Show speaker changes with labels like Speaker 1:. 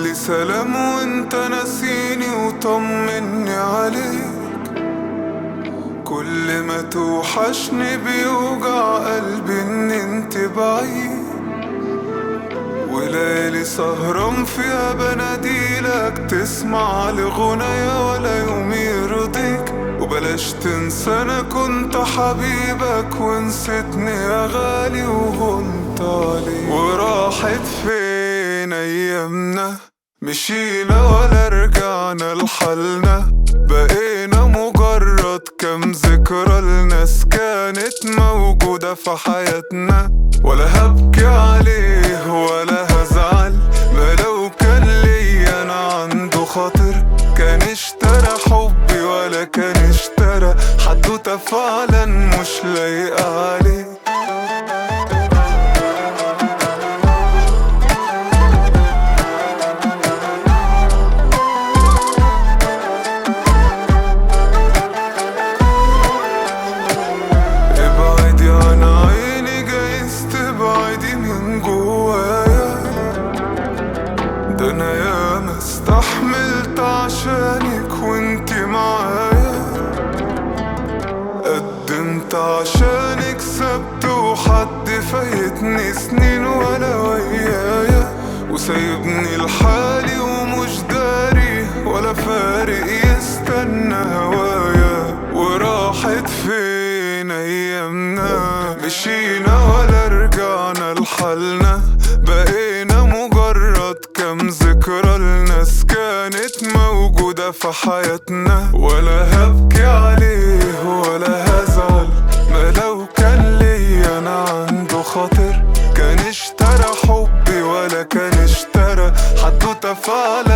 Speaker 1: تبعتلي سلام وانت ناسيني وطمني عليك كل ما توحشني بيوجع قلبي ان انت بعيد وليالي سهران فيها بناديلك تسمع لغنايا ولا يوم يرضيك وبلاش تنسى انا كنت حبيبك ونسيتني يا غالي وهنت عليك وراحت فين ايامنا مشينا ولا رجعنا لحالنا بقينا مجرد كام ذكرى لناس كانت موجودة في حياتنا ولا هبكي عليه ولا هزعل ما لو كان ليا انا عنده خاطر كان اشترى حبي ولا كان اشترى حدوتة فعلا مش لايقة عليه ابعدي عن عيني جايز تبعدي من جوايا ده انا ياما استحملت عشانك وانتي معايا قدمت عشانك سبت وحد فايتني سنين ولا ويايا وسايبني لحالي ومش داري ولا فارق يستنى هوايا وراحت فين ايامنا مشينا ولا رجعنا لحالنا بقينا مجرد كام ذكرى لناس كانت موجودة في حياتنا ولا هبكي عليه ولا هزعل ما لو كان ليا انا عنده خاطر كان اشترى حبي ولا كان اشترى حدوتة فعلا